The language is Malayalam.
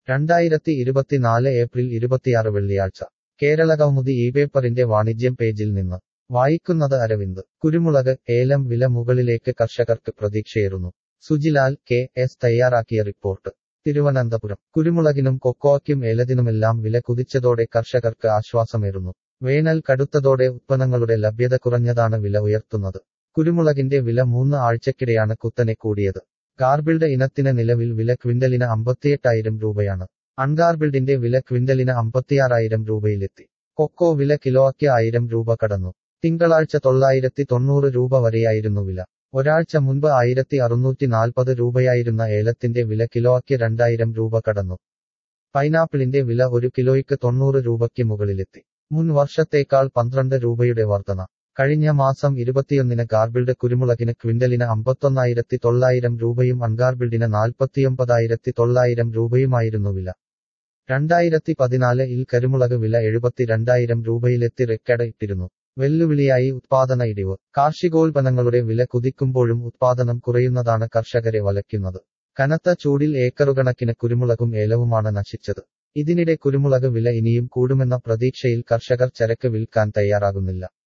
രണ്ടായിരത്തി ഇരുപത്തിനാല് ഏപ്രിൽ ഇരുപത്തിയാറ് വെള്ളിയാഴ്ച കേരള കൗമുദി ഈ പേപ്പറിന്റെ വാണിജ്യം പേജിൽ നിന്ന് വായിക്കുന്നത് അരവിന്ദ് കുരുമുളക് ഏലം വില മുകളിലേക്ക് കർഷകർക്ക് പ്രതീക്ഷയേറുന്നു സുജിലാൽ കെ എസ് തയ്യാറാക്കിയ റിപ്പോർട്ട് തിരുവനന്തപുരം കുരുമുളകിനും കൊക്കോയ്ക്കും ഏലത്തിനുമെല്ലാം വില കുതിച്ചതോടെ കർഷകർക്ക് ആശ്വാസമേറുന്നു വേനൽ കടുത്തതോടെ ഉത്പന്നങ്ങളുടെ ലഭ്യത കുറഞ്ഞതാണ് വില ഉയർത്തുന്നത് കുരുമുളകിന്റെ വില മൂന്ന് ആഴ്ചക്കിടെയാണ് കുത്തനെ കൂടിയത് ഗാർബിൾഡ് ഇനത്തിന് നിലവിൽ വില ക്വിന്റലിന് അമ്പത്തിയെട്ടായിരം രൂപയാണ് അൺഗാർബിൾഡിന്റെ വില ക്വിന്റലിന് അമ്പത്തിയാറായിരം രൂപയിലെത്തി കൊക്കോ വില കിലോയ്ക്ക് ആയിരം രൂപ കടന്നു തിങ്കളാഴ്ച തൊള്ളായിരത്തി തൊണ്ണൂറ് രൂപ വരെയായിരുന്നു വില ഒരാഴ്ച മുൻപ് ആയിരത്തി അറുന്നൂറ്റി നാൽപ്പത് രൂപയായിരുന്ന ഏലത്തിന്റെ വില കിലോയ്ക്ക് രണ്ടായിരം രൂപ കടന്നു പൈനാപ്പിളിന്റെ വില ഒരു കിലോയ്ക്ക് തൊണ്ണൂറ് രൂപയ്ക്ക് മുകളിലെത്തി മുൻ വർഷത്തേക്കാൾ പന്ത്രണ്ട് രൂപയുടെ വർധന കഴിഞ്ഞ മാസം ഇരുപത്തിയൊന്നിന് ഗാർബിൾഡ് കുരുമുളകിന് ക്വിന്റലിന് അമ്പത്തൊന്നായിരത്തി തൊള്ളായിരം രൂപയും അൺഗാർബിൾഡിന് നാൽപ്പത്തിയൊമ്പതായിരത്തി തൊള്ളായിരം രൂപയുമായിരുന്നു വില രണ്ടായിരത്തി പതിനാല് ഇൽ കരുമുളക് വില എഴുപത്തിരണ്ടായിരം രൂപയിലെത്തി റെക്കഡ് ഇട്ടിരുന്നു വെല്ലുവിളിയായി ഉത്പാദന ഇടിവ് കാർഷികോൽപ്പന്നങ്ങളുടെ വില കുതിക്കുമ്പോഴും ഉത്പാദനം കുറയുന്നതാണ് കർഷകരെ വലയ്ക്കുന്നത് കനത്ത ചൂടിൽ ഏക്കറുകണക്കിന് കുരുമുളകും ഏലവുമാണ് നശിച്ചത് ഇതിനിടെ കുരുമുളക് വില ഇനിയും കൂടുമെന്ന പ്രതീക്ഷയിൽ കർഷകർ ചരക്ക് വിൽക്കാൻ തയ്യാറാകുന്നില്ല